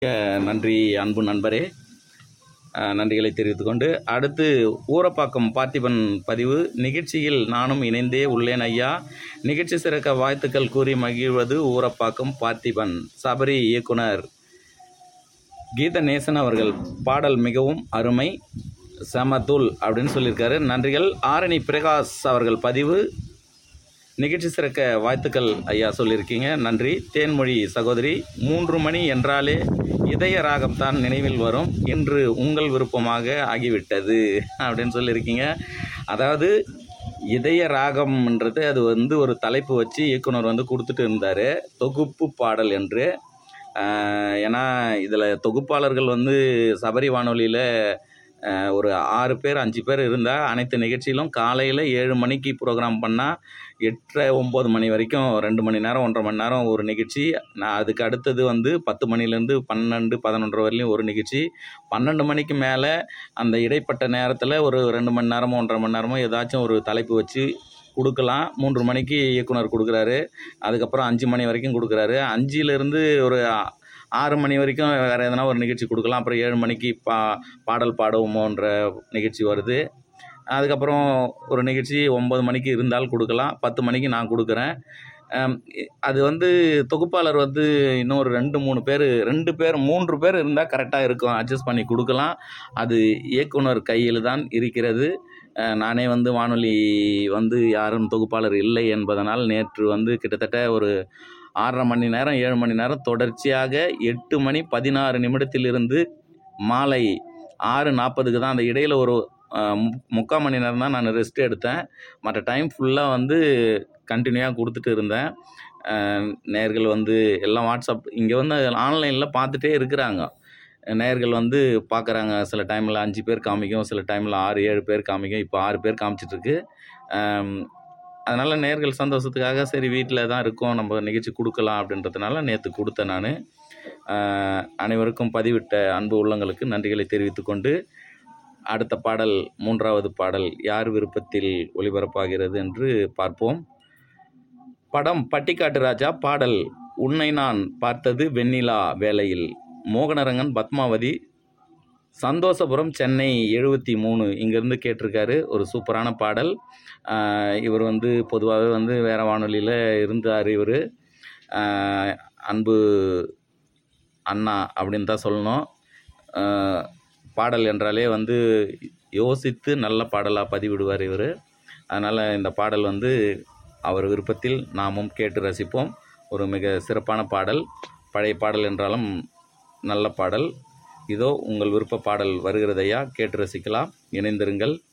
அஹ் நன்றி அன்பு நண்பரே அஹ் நன்றிகளை தெரிவித்துக்கொண்டு அடுத்து ஊரப்பாக்கம் பார்த்திபன் பதிவு நிகழ்ச்சியில் நானும் இணைந்தே உள்ளேன் ஐயா நிகழ்ச்சி சிறக்க வாழ்த்துக்கள் கூறி மகிழ்வது ஊரப்பாக்கம் பார்த்திபன் சபரி இயக்குனர் கீதநேசன் அவர்கள் பாடல் மிகவும் அருமை சமதுல் அப்படின்னு சொல்லியிருக்காரு நன்றிகள் ஆரணி பிரகாஷ் அவர்கள் பதிவு நிகழ்ச்சி சிறக்க வாழ்த்துக்கள் ஐயா சொல்லியிருக்கீங்க நன்றி தேன்மொழி சகோதரி மூன்று மணி என்றாலே இதய ராகம் தான் நினைவில் வரும் இன்று உங்கள் விருப்பமாக ஆகிவிட்டது அப்படின்னு சொல்லியிருக்கீங்க அதாவது இதய ராகம்ன்றது அது வந்து ஒரு தலைப்பு வச்சு இயக்குனர் வந்து கொடுத்துட்டு இருந்தார் தொகுப்பு பாடல் என்று ஆஹ் ஏன்னா இதில் தொகுப்பாளர்கள் வந்து சபரி வானொலியில் ஒரு ஆறு பேர் அஞ்சு பேர் இருந்தால் அனைத்து நிகழ்ச்சியிலும் காலையில் ஏழு மணிக்கு ப்ரோக்ராம் பண்ணால் எட்டரை ஒம்பது மணி வரைக்கும் ரெண்டு மணி நேரம் ஒன்றரை மணி நேரம் ஒரு நிகழ்ச்சி நான் அதுக்கு அடுத்தது வந்து பத்து மணிலேருந்து பன்னெண்டு பதினொன்றரை வரலையும் ஒரு நிகழ்ச்சி பன்னெண்டு மணிக்கு மேலே அந்த இடைப்பட்ட நேரத்தில் ஒரு ரெண்டு மணி நேரமோ ஒன்றரை மணி நேரமோ ஏதாச்சும் ஒரு தலைப்பு வச்சு கொடுக்கலாம் மூன்று மணிக்கு இயக்குனர் கொடுக்குறாரு அதுக்கப்புறம் அஞ்சு மணி வரைக்கும் கொடுக்குறாரு அஞ்சுலேருந்து ஒரு ஆ- ஆறு மணி வரைக்கும் வேறு எதனா ஒரு நிகழ்ச்சி கொடுக்கலாம் அப்புறம் ஏழு மணிக்கு பா பாடல் பாடுவோமோன்ற நிகழ்ச்சி வருது அதுக்கப்புறம் ஒரு நிகழ்ச்சி ஒம்பது மணிக்கு இருந்தால் கொடுக்கலாம் பத்து மணிக்கு நான் கொடுக்குறேன் ஆம், இ- அது வந்து தொகுப்பாளர் வந்து இன்னும் ஒரு ரெண்டு மூணு பேர் ரெண்டு பேர் மூன்று பேர் இருந்தால் கரெக்டாக இருக்கும் அட்ஜஸ்ட் பண்ணி கொடுக்கலாம் அது இயக்குனர் கையில் தான் இருக்கிறது அஹ், நானே வந்து வானொலி வந்து யாரும் தொகுப்பாளர் இல்லை என்பதனால் நேற்று வந்து கிட்டத்தட்ட ஒரு ஆறரை மணி நேரம் ஏழு மணி நேரம் தொடர்ச்சியாக எட்டு மணி பதினாறு நிமிடத்திலிருந்து மாலை ஆறு நாற்பதுக்கு தான் அந்த இடையில் ஒரு அஹ், மு- முக்கால் மணி நேரம் தான் நான் ரெஸ்ட் எடுத்தேன் மற்ற டைம் ஃபுல்லாக வந்து கண்டினியூவாக கொடுத்துட்டு இருந்தேன் அஹ், நேயர்கள் வந்து எல்லாம் வாட்ஸ்அப் இங்கே வந்து ஆன்லைனில் பார்த்துட்டே இருக்கிறாங்க நேயர்கள் வந்து பார்க்குறாங்க சில டைமில் அஞ்சு பேர் காமிக்கும் சில டைமில் ஆறு ஏழு பேர் காமிக்கும் இப்போ ஆறு பேர் காமிச்சிட்ருக்கு அதனால் நேர்கள் சந்தோஷத்துக்காக சரி வீட்டில் தான் இருக்கோம் நம்ம நிகழ்ச்சி கொடுக்கலாம் அப்படின்றதுனால நேற்று கொடுத்தேன் நான் அனைவருக்கும் பதிவிட்ட அன்பு உள்ளங்களுக்கு நன்றிகளை தெரிவித்துக்கொண்டு அடுத்த பாடல் மூன்றாவது பாடல் யார் விருப்பத்தில் ஒளிபரப்பாகிறது என்று பார்ப்போம் படம் பட்டிக்காட்டு ராஜா பாடல் உன்னை நான் பார்த்தது வெண்ணிலா வேளையில் மோகனரங்கன் பத்மாவதி சந்தோஷபுரம் சென்னை எழுபத்தி மூணு இங்கேருந்து கேட்டிருக்காரு ஒரு சூப்பரான பாடல் ஆஹ் இவர் வந்து பொதுவாகவே வந்து வேறு வானொலியில் இருந்தார் இவர் அன்பு அண்ணா அப்படின்னு தான் சொல்லணும் ஆஹ் பாடல் என்றாலே வந்து யோசித்து நல்ல பாடலாக பதிவிடுவார் இவர் அதனால் இந்த பாடல் வந்து அவர் விருப்பத்தில் நாமும் கேட்டு ரசிப்போம் ஒரு மிக சிறப்பான பாடல் பழைய பாடல் என்றாலும் நல்ல பாடல் இதோ உங்கள் விருப்ப பாடல் வருகிறதையா கேட்டு ரசிக்கலாம் இணைந்திருங்கள்